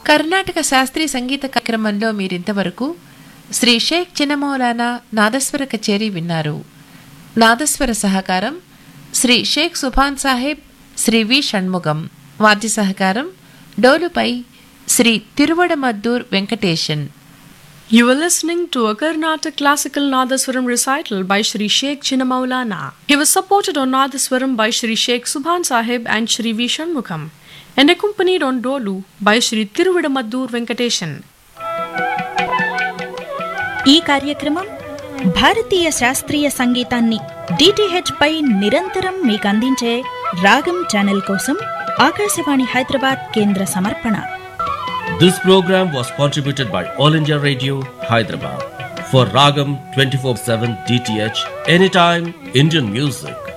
కర్ణాటక శాస్త్రీయ సంగీత కార్యక్రమంలో మీరింతవరకు శ్రీ షేక్ చిన్నమౌలానా నాదస్వర కచేరీ విన్నారు నాదస్వర సహకారం శ్రీ షేక్ సుభాన్ సాహెబ్ శ్రీ వి షణ్ముగం వాద్య సహకారం డోలుపై Shri తిరువడమద్దూర్ Venkatesan You were listening to a Karnataka classical Nadaswaram recital by Sri Sheikh Chinnamaulana. He was supported on Nadaswaram by Sri Sheikh Subhan Sahib and Sri V. Shanmukham and accompanied on Dolu by Sri Tiruvidamaddur Venkateshan. ఈ కార్యక్రమం భారతీయ శాస్త్రీయ సంగీతాన్ని DTH పై నిరంతరం మీకు అందించే రాగం channel కోసం ఆకాశవాణి హైదరాబాద్ కేంద్ర సమర్పణ This program was contributed by All India Radio, Hyderabad. For Ragam 24 7 DTH, anytime Indian music.